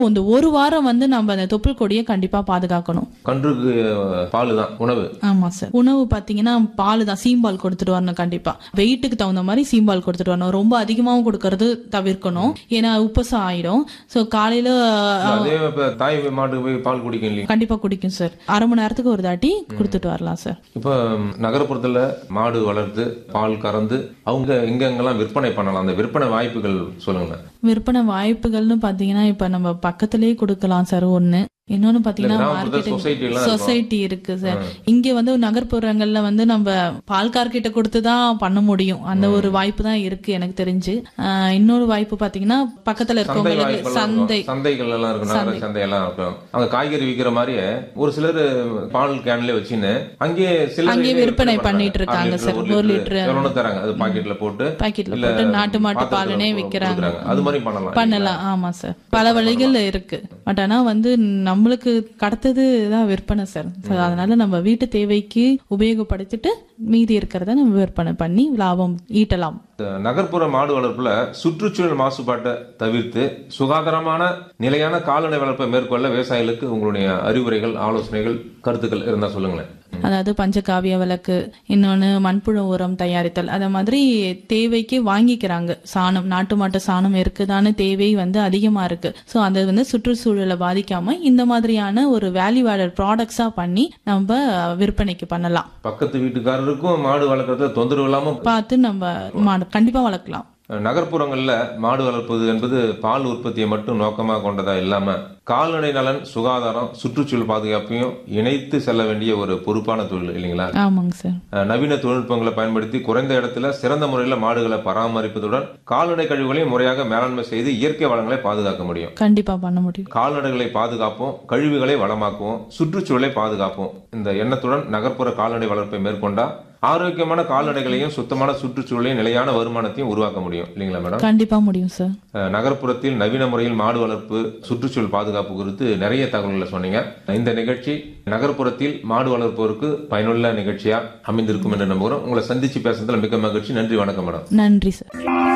இந்த ஒரு வாரம் வந்து நம்ம அந்த தொப்புள் கொடியை கண்டிப்பா பாதுகாக்கணும் கன்றுக்கு பால் தான் உணவு ஆமா சார் உணவு பாத்தீங்கன்னா பால் தான் சீம்பால் கொடுத்துட்டு வரணும் கண்டிப்பா வெயிட்டுக்கு தகுந்த மாதிரி சீம்பால் கொடுத்துட்டு வரணும் ரொம்ப அதிகமாவும் கொடுக்கறது தவிர்க்கணும் ஏன்னா உப்பசம் ஆயிடும் சோ காலையில அதே இப்ப தாய் மாட்டுக்கு போய் பால் குடிக்கும் இல்லையா கண்டிப்பா குடிக்கும் சார் அரை மணி நேரத்துக்கு ஒரு தாட்டி கொடுத்துட்டு வரலாம் சார் இப்போ நகரப்புறத்துல மாடு வளர்த்து பால் கறந்து அவங்க எங்கெங்கெல்லாம் விற்பனை பண்ணலாம் அந்த விற்பனை வாய்ப்புகள் சொல்லுங்க விற்பனை வாய்ப்புகள்னு பாத்தீங்கன்னா இப்ப நம்ம பக்கத்திலேயே கொடுக்கலாம் சார் ஒண்ணு இன்னொன்னு பாத்தீங்கன்னா கிராமப்புறத்துல மார்க்கெட்டிங் சொசைட்டி எல்லாம் இருக்கும். சொசைட்டி இருக்கு சார் இங்க வந்து நகர்ப்புறங்கள்ல வந்து நம்ம பால்கார்கிட்ட கொடுத்து தான் பண்ண முடியும் அந்த ஒரு வாய்ப்பு தான் இருக்கு எனக்கு தெரிஞ்சு ஆஹ் இன்னொரு வாய்ப்பு பாத்தீங்கன்னா பக்கத்துல சந்தை இருக்கவங்களுக்கு வாய்ப்பெல்லாம் சந்தை இருக்கும். சந்தைகள் எல்லாம் இருக்கும் நகர சந்தை எல்லாம் இருக்கும் அங்க காய்கறி விக்கிற மாதிரியே ஒரு சிலர் பால் கேன்ல வச்சுன்னு அங்கேயே சில அங்கேயே விற்பனை பண்ணிட்டு இருக்காங்க சார். ஒரு லிட்டரு. எவ்வளவு தராங்க அது பாக்கெட்ல போட்டு பாக்கெட்ல இல்ல போட்டு நாட்டு மாட்டு பாத்திரத்துல பாலனே போ- விக்கிறாங்க கொடுக்குறாங்க. அது மாதிரி பண்ணலாம் பண்ணலாம் ஆமா சார் பல வழிகள் இருக்கு பட் ஆனா வந்து நம்மளுக்கு கடத்தது தான் விற்பனை சார் So, அதனால நம்ம வீட்டு தேவைக்கு உபயோகப்படுத்திட்டு மீதி இருக்கிறத நம்ம விற்பனை பண்ணி லாபம் ஈட்டலாம் இந்த நகர்ப்புற மாடு வளர்ப்புல சுற்றுச்சூழல் மாசுபாட்டை தவிர்த்து சுகாதாரமான நிலையான கால்நடை வளர்ப்பை மேற்கொள்ள விவசாயிகளுக்கு உங்களுடைய அறிவுரைகள் ஆலோசனைகள் கருத்துக்கள் இருந்தா சொல்லுங்களேன் அதாவது பஞ்சகாவிய விளக்கு இன்னொன்னு மண்புழு உரம் தயாரித்தல் அத மாதிரி தேவைக்கு வாங்கிக்கிறாங்க சாணம் நாட்டு மாட்டு சாணம் இருக்குதான தேவை வந்து அதிகமா இருக்கு சோ அது வந்து சுற்றுச்சூழலை பாதிக்காம இந்த மாதிரியான ஒரு வேல்யூ ஆடட் ப்ராடக்ட்ஸா பண்ணி நம்ம விற்பனைக்கு பண்ணலாம் பக்கத்து வீட்டுக்காரருக்கும் மாடு வளர்க்கறதுல தொந்தரவு இல்லாம பார்த்து நம்ம மாடு கண்டிப்பா வளர்க்கலாம் நகர்ப்புறங்கள்ல மாடு வளர்ப்பது என்பது பால் உற்பத்தியை மட்டும் நோக்கமாக கொண்டதா இல்லாம கால்நடை நலன் சுகாதாரம் சுற்றுச்சூழல் பாதுகாப்பையும் இணைத்து செல்ல வேண்டிய ஒரு பொறுப்பான தொழில் இல்லைங்களா ஆமாங்க சார் அஹ் நவீன தொழில்நுட்பங்களை பயன்படுத்தி குறைந்த இடத்துல சிறந்த முறையில் மாடுகளை பராமரிப்பதுடன் கால்நடை கழிவுகளையும் முறையாக மேலாண்மை செய்து இயற்கை வளங்களை பாதுகாக்க முடியும் கண்டிப்பா பண்ண முடியும் கால்நடைகளை பாதுகாப்போம் கழிவுகளை வளமாக்குவோம் சுற்றுச்சூழலை பாதுகாப்போம் இந்த எண்ணத்துடன் நகர்ப்புற கால்நடை வளர்ப்பை மேற்கொண்டா ஆரோக்கியமான கால்நடைகளையும் சுத்தமான சுற்றுச்சூழலையும் நிலையான வருமானத்தையும் உருவாக்க முடியும் இல்லைங்களா மேடம் கண்டிப்பா முடியும் சார் அஹ் நகர்ப்புறத்தில் நவீன முறையில் மாடு வளர்ப்பு சுற்றுச்சூழல் பாதுகாப்பு குறித்து நிறைய தகவல்களை சொன்னீங்க இந்த நிகழ்ச்சி நகர்ப்புறத்தில் மாடு வளர்ப்போருக்கு பயனுள்ள நிகழ்ச்சியா அமைந்திருக்கும் என்று நம்புகிறோம் உங்களை சந்திச்சு பேசுறதுல மிக மகிழ்ச்சி நன்றி வணக்கம் மேடம் நன்றி சார்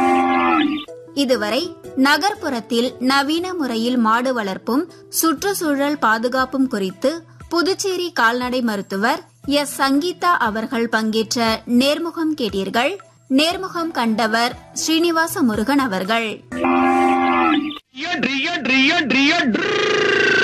இதுவரை நகர்ப்புறத்தில் நவீன முறையில் மாடு வளர்ப்பும் சுற்றுச்சூழல் பாதுகாப்பும் குறித்து புதுச்சேரி கால்நடை மருத்துவர் எஸ் சங்கீதா அவர்கள் பங்கேற்ற நேர்முகம் கேட்டீர்கள் நேர்முகம் கண்டவர் ஸ்ரீனிவாச முருகன் அவர்கள் ட்ரிய ட்ரிய ட்ரிய ட்ரிய